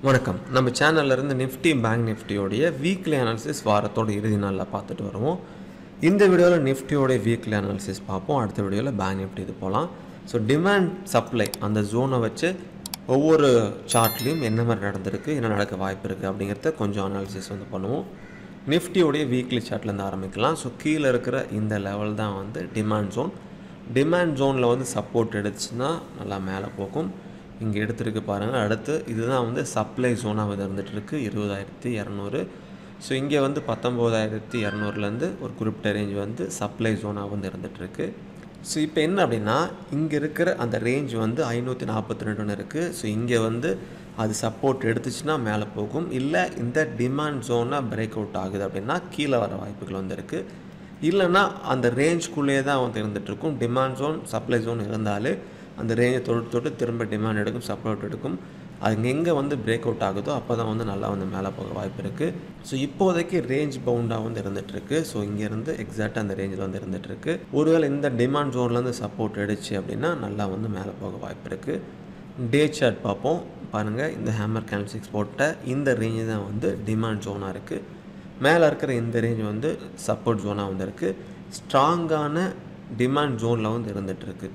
வணக்கம் நம்ம சேனல்ல இருந்து நிஃப்டி பேங்க் நிஃப்டியோடைய வீக்லி அனாலிசிஸ் வாரத்தோட இறுதி நாளில் பார்த்துட்டு வருவோம் இந்த வீடியோவில் நிஃப்டியோடைய வீக்லி அனாலிசிஸ் பார்ப்போம் அடுத்த வீடியோவில் பேங்க் நிஃப்டி இது போகலாம் ஸோ டிமாண்ட் சப்ளை அந்த ஜோனை வச்சு ஒவ்வொரு சார்ட்லேயும் என்ன மாதிரி நடந்திருக்கு என்ன நடக்க வாய்ப்பு இருக்குது அப்படிங்கிறத கொஞ்சம் அனாலிசிஸ் வந்து பண்ணுவோம் நிஃப்டியோடைய வீக்லி சார்ட்லேருந்து ஆரம்பிக்கலாம் ஸோ கீழே இருக்கிற இந்த லெவல் தான் வந்து டிமாண்ட் ஜோன் டிமாண்ட் ஜோனில் வந்து சப்போர்ட் எடுத்துச்சுன்னா நல்லா மேலே போகும் இங்கே எடுத்துருக்கு பாருங்கள் அடுத்து இதுதான் வந்து சப்ளை ஜோனாக வந்து இருந்துட்டு இருக்கு இருபதாயிரத்தி இரநூறு ஸோ இங்கே வந்து பத்தொம்போதாயிரத்தி இரநூறுலேருந்து ஒரு குறிப்பிட்ட ரேஞ்ச் வந்து சப்ளை ஜோனாக வந்து இருந்துகிட்ருக்கு ஸோ இப்போ என்ன அப்படின்னா இங்கே இருக்கிற அந்த ரேஞ்ச் வந்து ஐநூற்றி நாற்பத்தி ரெண்டுன்னு இருக்குது ஸோ இங்கே வந்து அது சப்போர்ட் எடுத்துச்சுன்னா மேலே போகும் இல்லை இந்த டிமாண்ட் ஜோனாக பிரேக் அவுட் ஆகுது அப்படின்னா கீழே வர வாய்ப்புகள் வந்து இருக்குது இல்லைன்னா அந்த ரேஞ்ச்குள்ளேயே தான் வந்து இருந்துகிட்ருக்கும் டிமாண்ட் ஜோன் சப்ளை ஜோன் இருந்தாலே அந்த ரேஞ்சை தொட்டு தொட்டு திரும்ப டிமாண்ட் எடுக்கும் சப்போர்ட் எடுக்கும் அது எங்கே வந்து பிரேக் அவுட் ஆகுதோ அப்போ தான் வந்து நல்லா வந்து மேலே போக வாய்ப்பு இருக்குது ஸோ இப்போதைக்கு ரேஞ்ச் பவுண்டாக வந்து இருந்துகிட்ருக்கு ஸோ இங்கேருந்து எக்ஸாக்டாக அந்த ரேஞ்சில் வந்து இருந்துகிட்ருக்கு ஒருவேளை இந்த டிமாண்ட் ஜோன்லேருந்து சப்போர்ட் அடிச்சு அப்படின்னா நல்லா வந்து மேலே போக வாய்ப்பு இருக்குது டே சார்ட் பார்ப்போம் பாருங்கள் இந்த ஹேமர் கேன்சிக்ஸ் போட்ட இந்த ரேஞ்சு தான் வந்து டிமாண்ட் ஜோனாக இருக்குது மேலே இருக்கிற இந்த ரேஞ்ச் வந்து சப்போர்ட் ஜோனாக வந்து இருக்குது ஸ்ட்ராங்கான டிமாண்ட் ஜோனில் வந்து இருந்துகிட்ருக்கு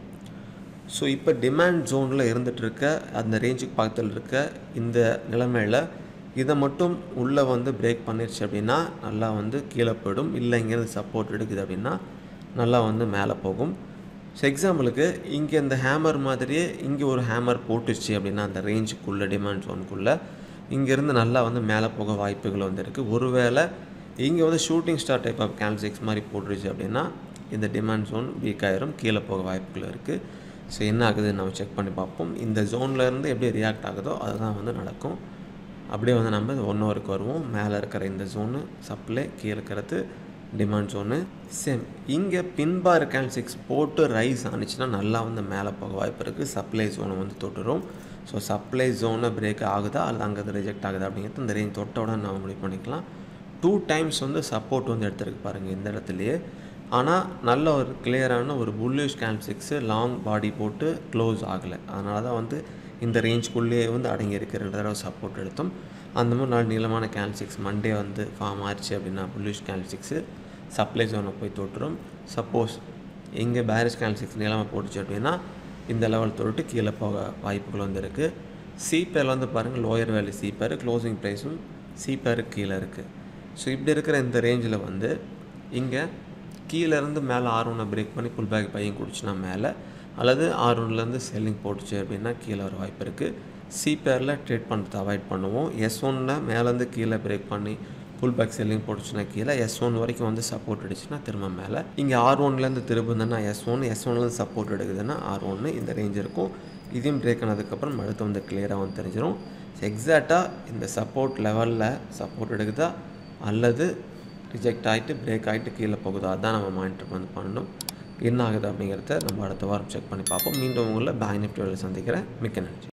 ஸோ இப்போ டிமாண்ட் ஜோனில் இருந்துகிட்ருக்க அந்த ரேஞ்சுக்கு பக்கத்தில் இருக்க இந்த நிலைமையில் இதை மட்டும் உள்ளே வந்து பிரேக் பண்ணிருச்சு அப்படின்னா நல்லா வந்து கீழே போயிடும் இல்லை இங்கேருந்து சப்போர்ட் எடுக்குது அப்படின்னா நல்லா வந்து மேலே போகும் ஸோ எக்ஸாம்பிளுக்கு இங்கே இந்த ஹேமர் மாதிரியே இங்கே ஒரு ஹேமர் போட்டுச்சு அப்படின்னா அந்த ரேஞ்சுக்குள்ளே டிமாண்ட் ஜோனுக்குள்ளே இங்கேருந்து நல்லா வந்து மேலே போக வாய்ப்புகள் வந்து இருக்குது ஒருவேளை இங்கே வந்து ஷூட்டிங் ஸ்டார் டைப் ஆஃப் கேல்சிக்ஸ் மாதிரி போட்டுருச்சு அப்படின்னா இந்த டிமாண்ட் ஜோன் வீக் ஆயிரும் கீழே போக வாய்ப்புகள் இருக்குது ஸோ என்ன ஆகுதுன்னு நம்ம செக் பண்ணி பார்ப்போம் இந்த ஜோனில் இருந்து எப்படி ரியாக்ட் ஆகுதோ அதுதான் வந்து நடக்கும் அப்படியே வந்து நம்ம ஒன் ஹவருக்கு வருவோம் மேலே இருக்கிற இந்த ஜோனு சப்ளை கீழே இருக்கிறது டிமாண்ட் ஜோனு சேம் இங்கே பின்பார் கேன்சிக்ஸ் போட்டு ரைஸ் ஆனிச்சுன்னா நல்லா வந்து மேலே போக வாய்ப்பு இருக்குது சப்ளை ஜோனை வந்து தொட்டுரும் ஸோ சப்ளை ஜோனை பிரேக் ஆகுதா அல்லது அங்கே ரிஜெக்ட் ஆகுதா அப்படிங்கிறது இந்த ரேஞ்ச் தொட்டோட நம்ம முடிவு பண்ணிக்கலாம் டூ டைம்ஸ் வந்து சப்போர்ட் வந்து எடுத்துருக்கு பாருங்கள் இந்த இடத்துலையே ஆனால் நல்ல ஒரு கிளியரான ஒரு புல்லிஷ் கேன்சிக்ஸு லாங் பாடி போட்டு க்ளோஸ் ஆகலை அதனால தான் வந்து இந்த ரேஞ்ச்குள்ளேயே வந்து அடங்கி இருக்கு ரெண்டு தடவை சப்போர்ட் எடுத்தோம் அந்த மாதிரி நாள் நீளமான கேன்சிக்ஸ் மண்டே வந்து ஃபார்ம் ஆச்சு அப்படின்னா புல்லிஷ் கேன்சிக்ஸு சப்ளை ஜோனை போய் தொட்டுரும் சப்போஸ் இங்கே பேரிஸ் கேன்சிக்ஸ் நீளமாக போட்டுச்சு அப்படின்னா இந்த லெவல் தொட்டு கீழே போக வாய்ப்புகள் வந்து இருக்குது சிபேர் வந்து பாருங்கள் லோயர் வேலி சிபேர் க்ளோசிங் ப்ரைஸும் சிபேருக்கு கீழே இருக்குது ஸோ இப்படி இருக்கிற இந்த ரேஞ்சில் வந்து இங்கே கீழேருந்து மேலே ஆர் ஒன்னை பிரேக் பண்ணி புல் பேக் பையன் குடிச்சுனா மேலே அல்லது ஆர் ஒன்லேருந்து செல்லிங் போட்டுச்சு அப்படின்னா கீழே வர வாய்ப்பு இருக்குது சி பேரில் ட்ரேட் பண்ணுறதை அவாய்ட் பண்ணுவோம் எஸ் ஒன்னில் மேலேருந்து கீழே பிரேக் பண்ணி புல் பேக் செல்லிங் போட்டுச்சுன்னா கீழே எஸ் ஒன் வரைக்கும் வந்து சப்போர்ட் அடிச்சுன்னா திரும்ப மேலே இங்கே ஆர் ஒன்லேருந்து திரும்புதுன்னா எஸ் ஒன் எஸ் ஒன்லேருந்து சப்போர்ட் எடுக்குதுன்னா ஆர் ஒன்று இந்த ரேஞ்ச் இருக்கும் இதையும் பிரேக் ஆனதுக்கப்புறம் அடுத்து வந்து கிளியராக வந்து தெரிஞ்சிடும் எக்ஸாக்டாக இந்த சப்போர்ட் லெவலில் சப்போர்ட் எடுக்குதா அல்லது ரிஜெக்ட் ஆகிட்டு பிரேக் ஆகிட்டு கீழே போகுதா அதான் நம்ம மானிட்டர் வந்து பண்ணணும் என்ன ஆகுது அப்படிங்கிறத நம்ம அடுத்த வாரம் செக் பண்ணி பார்ப்போம் மீண்டும் உங்களை பேங்க் நிஃப்டியோட சந்திக்கிறேன் மிக்க நன்றி